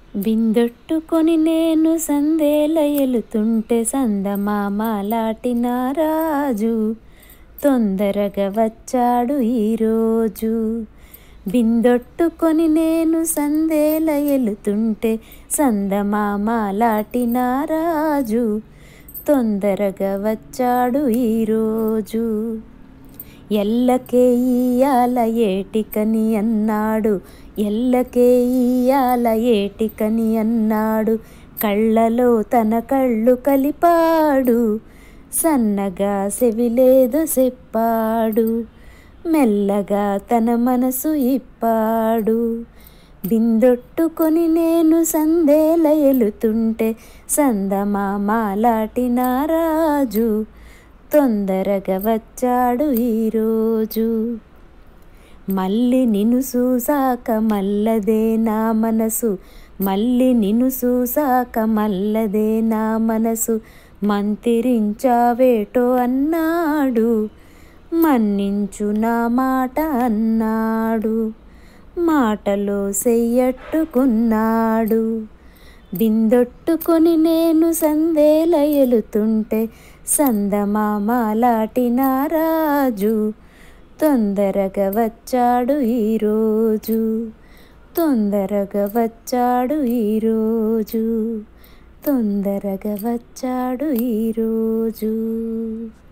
బిందొట్టుకొని నేను సందేల ఎలుతుంటే సందమామలాటిన రాజు తొందరగా వచ్చాడు ఈరోజు బిందొట్టుకొని నేను సందేల ఎలుతుంటే సందమామలాటిన రాజు తొందరగా వచ్చాడు ఈరోజు ఎల్లకే ఇయ్యాల ఏటికని అన్నాడు ఎల్లకే ఇయ్యాల ఏటికని అన్నాడు కళ్ళలో తన కళ్ళు కలిపాడు సన్నగా సెవిలేదో చెప్పాడు మెల్లగా తన మనసు ఇప్పాడు బిందొట్టుకొని నేను సందేల ఎలుతుంటే సందమామలాటిన రాజు తొందరగా వచ్చాడు ఈరోజు మళ్ళీ నిన్ను చూసాక మల్లదే నా మనసు మళ్ళీ నిన్ను చూసాక మల్లదే నా మనసు మంతిరించావేటో అన్నాడు మన్నించు నా మాట అన్నాడు మాటలో చెయ్యట్టుకున్నాడు బిందొట్టుకొని నేను సందేల ఎలుతుంటే సందమామలాటిన రాజు తొందరగా వచ్చాడు ఈరోజు తొందరగా వచ్చాడు ఈరోజు తొందరగా వచ్చాడు ఈరోజు